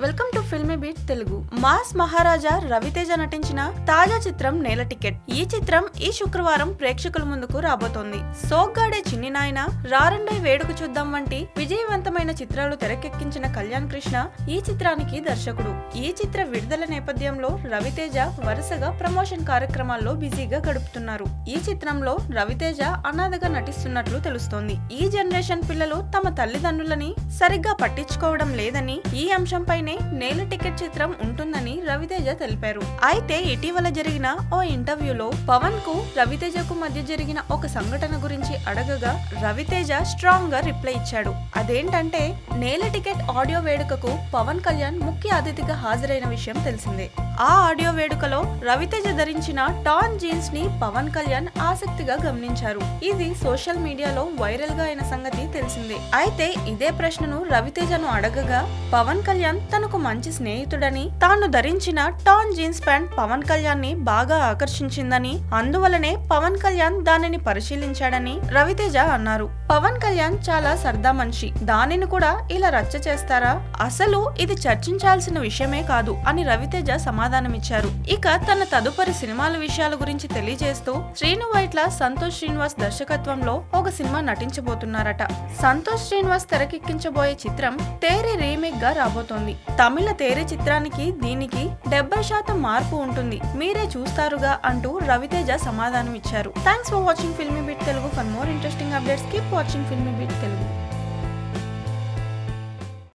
welcome to Filmibeat Telugu mass Maharaja Ravi Teja నటించిన తాజా చిత్రం నేల టికెట్ ఈ చిత్రం ఈ శుక్రవారం ప్రేక్షకుల ముందుకు రాబోతోంది సోగ్గాడే చిన్ని నాయన రారండై వేడుక చూద్దాం వంటి విజయవంతమైన చిత్రాలు తెరకెక్కించిన కళ్యాణ్ కృష్ణ ఈ చిత్రానికి దర్శకుడు ఈ చిత్ర విడుదల నేపథ్యంలో రవితేజ వరుసగా ప్రమోషన్ కార్యక్రమాల్లో బిజీగా గడుపుతున్నారు ఈ చిత్రంలో రవితేజ అనాథగా నటిస్తున్నట్లు తెలుస్తోంది ఈ జనరేషన్ పిల్లలు తమ తల్లిదండ్రులని సరిగ్గా పట్టించుకోవడం లేదని ఈ అంశంపైనే నేల టికెట్ చిత్రం ఉంటుందని రవితేజ తెలిపారు అయితే ఇటీవల జరిగిన ఓ ఇంటర్వ్యూలో పవన్ కు రవితేజకు మధ్య జరిగిన ఒక సంఘటన గురించి అడగగా రవితేజ స్ట్రాంగ్ గా రిప్లై ఇచ్చాడు అదేంటంటే నేల టికెట్ ఆడియో వేడుకకు పవన్ కళ్యాణ్ ముఖ్య అతిథిగా హాజరైన విషయం తెలిసిందే ఆ ఆడియో వేడుకలో రవితేజ ధరించిన టాన్ జీన్స్ ని పవన్ కళ్యాణ్ ఆసక్తిగా గమనించారు ఇది సోషల్ మీడియాలో వైరల్ గా అయిన సంగతి తెలిసిందే అయితే ఇదే ప్రశ్నను రవితేజను అడగగా పవన్ కళ్యాణ్ తనకు మంచి స్నేహితుడని తాను ధరించిన tan jeans pant Pawan Kalyan ని బాగా ఆకర్షించిందని అందువలనే పవన్ కళ్యాణ్ దానిని పరిశీలించాడని రవితేజ అన్నారు పవన్ కళ్యాణ్ చాలా సరదా మనిషి దానిని కూడా ఇలా రచ్చ చేస్తారా అసలు ఇది చర్చించాల్సిన విషయమే కాదు అని రవితేజ సమాధానమిచ్చారు ఇక తన తదుపరి సినిమాల విషయాల గురించి తెలియజేస్తూ శ్రీను వైట్ల సంతోష్ శ్రీనివాస్ దర్శకత్వంలో ఒక సినిమా నటించబోతున్నారట సంతోష్ శ్రీనివాస్ తెరకెక్కించబోయే చిత్రం తేరే రీమేక్ గా రాబోతోంది తమిళ తేరే చిత్రానికి దీనికి డెబ్బై శాతం మార్పు ఉంటుంది మీరే చూస్తారుగా అంటూ రవితేజ సమాధానం ఇచ్చారు thanks for watching Filmibeat Telugu for more interesting updates keep watching Filmibeat Telugu